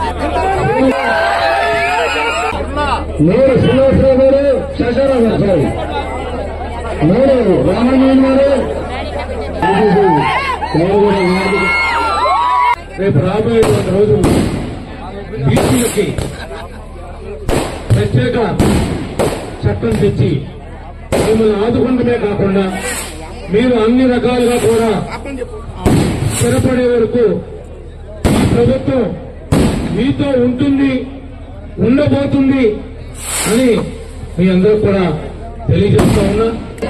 మూడు శ్రీనివాసరావు గారు శశారావు గారు సారీ మూడు రామమోహన్ గారు రేపు రాబోయేటువంటి రోజుల్లో బీసీలకి ప్రత్యేక చట్టం తెచ్చి మిమ్మల్ని ఆదుకుంటమే కాకుండా మీరు అన్ని రకాలుగా కూడా స్థిరపడే వరకు ఈ ప్రభుత్వం మీతో ఉంటుంది ఉండబోతుంది అని మీ అందరూ కూడా తెలియజేస్తా ఉన్నా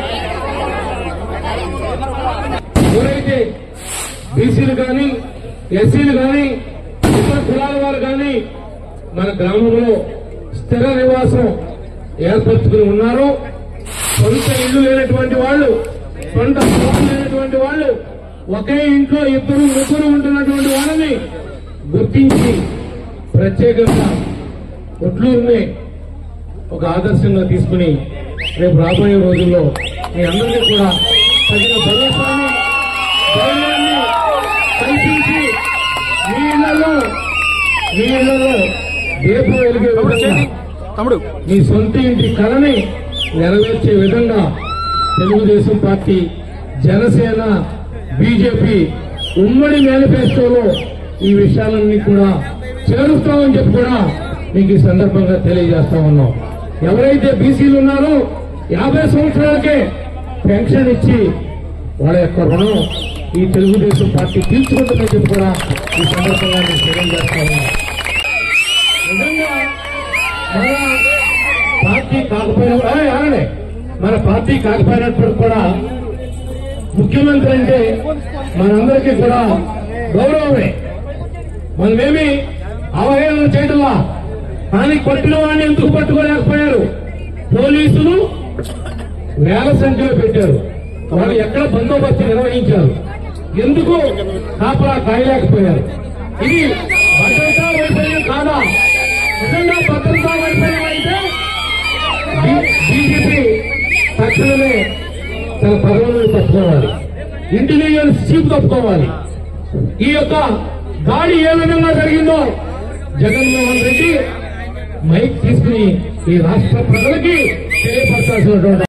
ఎవరైతే బీసీలు కానీ ఎస్సీలు కానీ ఇతర కులాల వారు కానీ మన గ్రామంలో స్థిర నివాసం ఏర్పరచుకుని ఉన్నారు సొంత ఇల్లు లేనటువంటి వాళ్ళు సొంత పొలం లేనటువంటి వాళ్ళు ఒకే ఇంట్లో ఇద్దరు ముగ్గురు ఉంటున్నటువంటి వాళ్ళని గుర్తించి ప్రత్యేకంగా ఒట్లూరుని ఒక ఆదర్శంగా తీసుకుని రేపు రాబోయే రోజుల్లో మీ అందరికీ కూడా తగిన భరోసాని ధైర్యాన్ని కల్పించి మీ ఇళ్లలో మీ ఇళ్లలో దీపం వెలిగే విధంగా తమ్ముడు మీ సొంత ఇంటి కళని నెరవేర్చే విధంగా తెలుగుదేశం పార్టీ జనసేన బీజేపీ ఉమ్మడి మేనిఫెస్టోలో ఈ విషయాలన్నీ కూడా చేరుస్తామని చెప్పి కూడా మీకు ఈ సందర్భంగా తెలియజేస్తా ఉన్నాం ఎవరైతే బీసీలు ఉన్నారో యాభై సంవత్సరాలకే పెన్షన్ ఇచ్చి వాళ్ళ యొక్క రుణం ఈ తెలుగుదేశం పార్టీ తీర్చుకుంటుందని చెప్పి కూడా ఈ సందర్భంగా మీకు తెలియజేస్తా ఉన్నాం నిజంగా మన పార్టీ కాకపోయినా ఏయ్, ఆగండి. మన పార్టీ కాకపోయినప్పుడు కూడా ముఖ్యమంత్రి అంటే మనందరికీ కూడా గౌరవమే మనమేమి అవహేళన చేయడంలా కానీ కొట్టిన వాడిని ఎందుకు పట్టుకోలేకపోయారు పోలీసులు వేల సంఖ్యలో పెట్టారు వాళ్ళు ఎక్కడ బందోబస్తు నిర్వహించారు ఎందుకు కాపలా కాయలేకపోయారు ఇది భద్రతా వైఫల్యం కాదా నిజంగా భద్రతా వైఫల్యం అయితే బీజేపీ తక్షణమే తన పదవులను తప్పుకోవాలి ఇంటెలిజెన్స్ చీఫ్ తప్పుకోవాలి ఈ యొక్క దాడి ఏ విధంగా జరిగిందో జగన్మోహన్ రెడ్డి మైక్ తీసుకుని ఈ రాష్ట్ర ప్రజలకి తెలియపరచాల్సినటువంటి